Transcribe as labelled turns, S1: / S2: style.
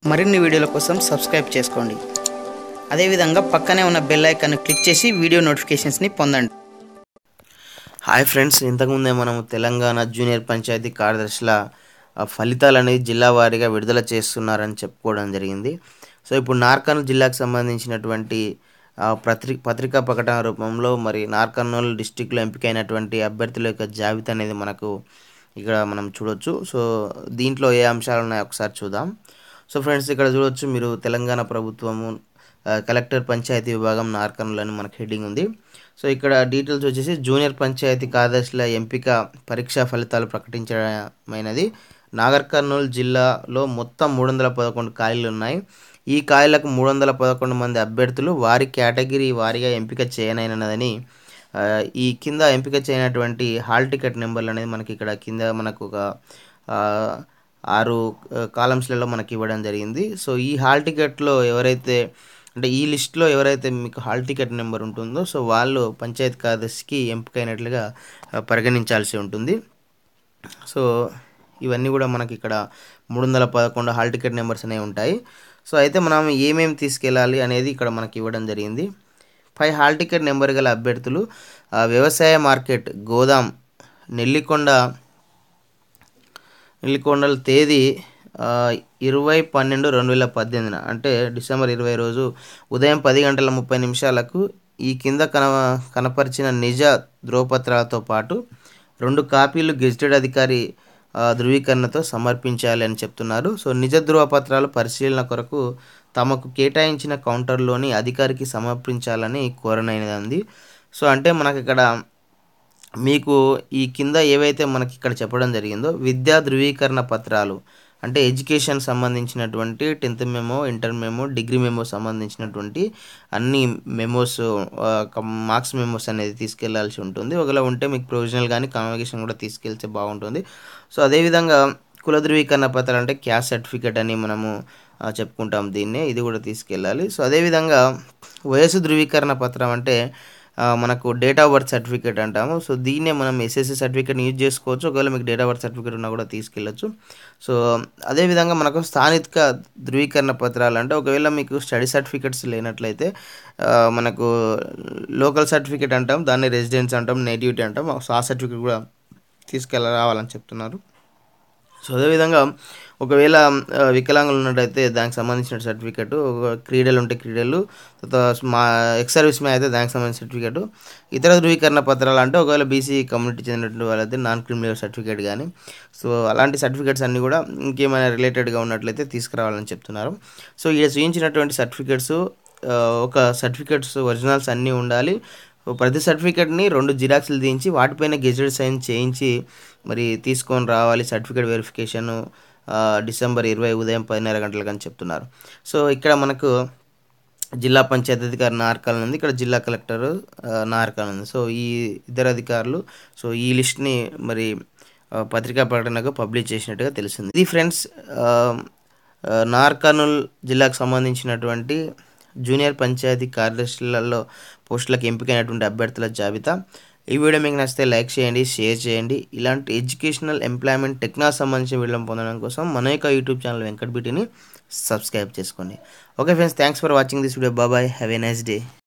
S1: మరిన్ని వీడియోల కోసం సబ్స్క్రైబ్ చేసుకోండి అదేవిధంగా పక్కనే ఉన్న బెల్ ఐకాన్ క్లిక్ చేసి వీడియో నోటిఫికేషన్స్ని పొందండి
S2: హాయ్ ఫ్రెండ్స్ ఇంతకుముందే మనము తెలంగాణ జూనియర్ పంచాయతీ కార్యదర్శుల ఆ, ఫలితాలు అనేది జిల్లా వారీగా విడుదల చేస్తున్నారని చెప్పుకోవడం జరిగింది సో ఇప్పుడు నార్కర్నూలు జిల్లాకు సంబంధించినటువంటి ఆ, పత్రి పత్రికా ప్రకటన రూపంలో మరి నార్కర్నూలు డిస్టిక్లో ఎంపికైనటువంటి అభ్యర్థుల యొక్క జాబితా అనేది మనకు ఇక్కడ మనం చూడొచ్చు సో దీంట్లో ఏ అంశాలు ఉన్నాయో ఒకసారి చూద్దాం సో ఫ్రెండ్స్ ఇక్కడ చూడొచ్చు మీరు తెలంగాణ ప్రభుత్వము ఆ, కలెక్టర్ పంచాయతీ విభాగం నార్కర్నూలు అని మనకు హెడ్డింగ్ ఉంది సో ఇక్కడ డీటెయిల్స్ వచ్చేసి జూనియర్ పంచాయతీ కార్యదర్శుల ఎంపిక పరీక్షా ఫలితాలు ప్రకటించడమైనది నాగర్ కర్నూలు జిల్లాలో మొత్తం మూడు వందల పదకొండు ఖాళీలు ఉన్నాయి ఈ ఖాళీలకు మూడు వందల పదకొండు మంది అభ్యర్థులు వారి కేటగిరీ వారీగా ఎంపిక చేయనైనదని ఆ, ఈ కింద ఎంపిక చేయనటువంటి హాల్ టికెట్ నెంబర్లు అనేది మనకి ఇక్కడ కింద మనకు ఒక ఆ, ఆరు కాలమ్స్లలో మనకి ఇవ్వడం జరిగింది సో ఈ హాల్ టికెట్లో ఎవరైతే అంటే ఈ లిస్ట్లో ఎవరైతే మీకు హాల్ టికెట్ నెంబర్ ఉంటుందో సో వాళ్ళు పంచాయతీ కార్యదర్శికి ఎంపికైనట్లుగా ఆ, పరిగణించాల్సి ఉంటుంది సో ఇవన్నీ కూడా మనకి ఇక్కడ మూడు వందల పదకొండు హాల్ టికెట్ నెంబర్స్ అనేవి ఉంటాయి సో అయితే మనం ఏమేమి తీసుకెళ్ళాలి అనేది ఇక్కడ మనకి ఇవ్వడం జరిగింది పై హాల్ టికెట్ నెంబర్ గల అభ్యర్థులు ఆ, వ్యవసాయ మార్కెట్ గోదాం నెల్లికొండ నెల్లికొండల తేదీ ఆ, ఇరవై పన్నెండు రెండు వేల పద్దెనిమిదిన అంటే డిసెంబర్ ఇరవై రోజు ఉదయం పది గంటల ముప్పై నిమిషాలకు ఈ కింద కన కనపరిచిన నిజ ధ్రువపత్రాలతో పాటు రెండు కాపీలు గెజిటెడ్ అధికారి ఆ, ధృవీకరణతో సమర్పించాలి అని చెప్తున్నారు సో నిజ ధృవపత్రాలు పరిశీలన కొరకు తమకు కేటాయించిన కౌంటర్లోని అధికారికి సమర్పించాలని కోరనైనది సో అంటే మనకి ఇక్కడ మీకు ఈ కింద ఏవైతే మనకి ఇక్కడ చెప్పడం జరిగిందో విద్యా ధృవీకరణ పత్రాలు అంటే ఎడ్యుకేషన్ సంబంధించినటువంటి tenth memo inter memo degree memo సంబంధించినటువంటి అన్ని మెమోస్ మార్క్స్ మెమోస్ అనేది తీసుకెళ్లాల్సి ఉంటుంది ఒకవేళ ఉంటే మీకు ప్రొవిజనల్ కానీ కన్వకేషన్ కూడా తీసుకెళ్తే బాగుంటుంది సో అదేవిధంగా కుల ధృవీకరణ పత్రాలు అంటే క్యాస్ట్ సర్టిఫికేట్ అని మనము ఆ, చెప్పుకుంటాం దీన్నే ఇది కూడా తీసుకెళ్ళాలి సో అదేవిధంగా వయసు ధృవీకరణ పత్రం అంటే ఆ, మనకు డేట్ ఆఫ్ బర్త్ సర్టిఫికేట్ అంటాము సో దీన్నే మనం ఎస్ఎస్సి సర్టిఫికేట్ యూజ్ చేసుకోవచ్చు ఒకవేళ మీకు డేట్ ఆఫ్ బర్త్ సర్టిఫికేట్ ఉన్నా కూడా తీసుకెళ్ళచ్చు సో అదేవిధంగా మనకు స్థానిక ధృవీకరణ పత్రాలు అంటే ఒకవేళ మీకు స్టడీ సర్టిఫికేట్స్ లేనట్లయితే ఆ, మనకు లోకల్ సర్టిఫికేట్ అంటాం దాన్ని రెసిడెన్స్ అంటాం నేటివిటీ అంటాం సో ఆ సర్టిఫికేట్ కూడా తీసుకెళ్ళ రావాలని చెప్తున్నారు సో అదేవిధంగా ఒకవేళ ఆ, వికలాంగులు ఉన్నట్టయితే దానికి సంబంధించిన సర్టిఫికెట్ క్రీడలు ఉంటే క్రీడలు తర్వాత మా ఎక్స్ సర్వీస్ మ్యాన్ అయితే దానికి సంబంధించిన సర్టిఫికెట్ ఇతర ధృవీకరణ పత్రాలు అంటే ఒకవేళ బీసీ కమ్యూనిటీ చెందినటువంటి వాళ్ళైతే నాన్ క్రిమినల్ సర్టిఫికేట్ కానీ సో అలాంటి సర్టిఫికేట్స్ అన్నీ కూడా ఇంకేమైనా రిలేటెడ్గా ఉన్నట్లయితే తీసుకురావాలని చెప్తున్నారు సో ఈ చూపించినటువంటి సర్టిఫికేట్స్ ఒక సర్టిఫికేట్స్ ఒరిజినల్స్ అన్నీ ఉండాలి ప్రతి సర్టిఫికేట్ని రెండు జిరాక్స్లు తీయించి వాటిపైన గెజెట్ సైన్ చేయించి మరి తీసుకొని రావాలి సర్టిఫికేట్ వెరిఫికేషన్ డిసెంబర్ ఇరవై ఉదయం పదిన్నర గంటలకు అని చెప్తున్నారు సో ఇక్కడ మనకు జిల్లా పంచాయతీ అధికారి నార్కాల్ ఉంది ఇక్కడ జిల్లా కలెక్టర్ నార్కాల్ ఉంది సో ఈ ఇద్దరు అధికారులు సో ఈ లిస్ట్ని మరి ఆ, పత్రికా ప్రకటనకు పబ్లిష్ చేసినట్టుగా తెలిసింది ఇది ఫ్రెండ్స్ నార్కర్నూల్ జిల్లాకు సంబంధించినటువంటి జూనియర్ పంచాయతీ కార్యదర్శులలో పోస్టులకు ఎంపికైనటువంటి అభ్యర్థుల జాబితా ఈ వీడియో మీకు నచ్చితే లైక్ చేయండి షేర్ చేయండి ఇలాంటి ఎడ్యుకేషనల్ ఎంప్లాయ్మెంట్ టెక్నాలజీ సంబంధించిన వీడియోలను పొందడం కోసం మన యొక్క యూట్యూబ్ ఛానల్ వెంకట్ బీటీని సబ్స్క్రైబ్ చేసుకోండి okay friends thanks for watching this video bye bye have a nice day